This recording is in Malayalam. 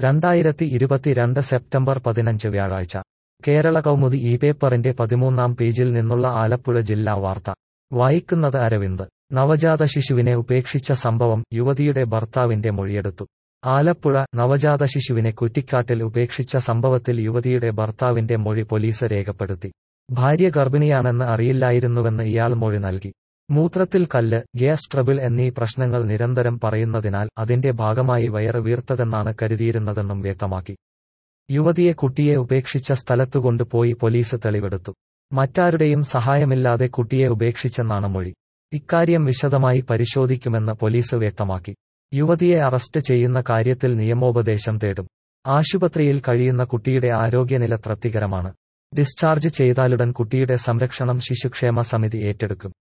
രണ്ടായിരത്തി ഇരുപത്തിരണ്ട് സെപ്റ്റംബർ പതിനഞ്ച് വ്യാഴാഴ്ച കേരള കൗമുദി ഈ പേപ്പറിന്റെ പതിമൂന്നാം പേജിൽ നിന്നുള്ള ആലപ്പുഴ ജില്ലാ വാർത്ത വായിക്കുന്നത് അരവിന്ദ് നവജാത ശിശുവിനെ ഉപേക്ഷിച്ച സംഭവം യുവതിയുടെ ഭർത്താവിന്റെ മൊഴിയെടുത്തു ആലപ്പുഴ നവജാത ശിശുവിനെ കുറ്റിക്കാട്ടിൽ ഉപേക്ഷിച്ച സംഭവത്തിൽ യുവതിയുടെ ഭർത്താവിന്റെ മൊഴി പോലീസ് രേഖപ്പെടുത്തി ഭാര്യ ഗർഭിണിയാണെന്ന് അറിയില്ലായിരുന്നുവെന്ന് ഇയാൾ മൊഴി നൽകി മൂത്രത്തിൽ കല്ല് ഗ്യാസ് ട്രബിൾ എന്നീ പ്രശ്നങ്ങൾ നിരന്തരം പറയുന്നതിനാൽ അതിന്റെ ഭാഗമായി വയറ് വീർത്തതെന്നാണ് കരുതിയിരുന്നതെന്നും വ്യക്തമാക്കി യുവതിയെ കുട്ടിയെ ഉപേക്ഷിച്ച സ്ഥലത്തുകൊണ്ട് പോയി പോലീസ് തെളിവെടുത്തു മറ്റാരുടെയും സഹായമില്ലാതെ കുട്ടിയെ ഉപേക്ഷിച്ചെന്നാണ് മൊഴി ഇക്കാര്യം വിശദമായി പരിശോധിക്കുമെന്ന് പോലീസ് വ്യക്തമാക്കി യുവതിയെ അറസ്റ്റ് ചെയ്യുന്ന കാര്യത്തിൽ നിയമോപദേശം തേടും ആശുപത്രിയിൽ കഴിയുന്ന കുട്ടിയുടെ ആരോഗ്യനില തൃപ്തികരമാണ് ഡിസ്ചാർജ് ചെയ്താലുടൻ കുട്ടിയുടെ സംരക്ഷണം ശിശുക്ഷേമ സമിതി ഏറ്റെടുക്കും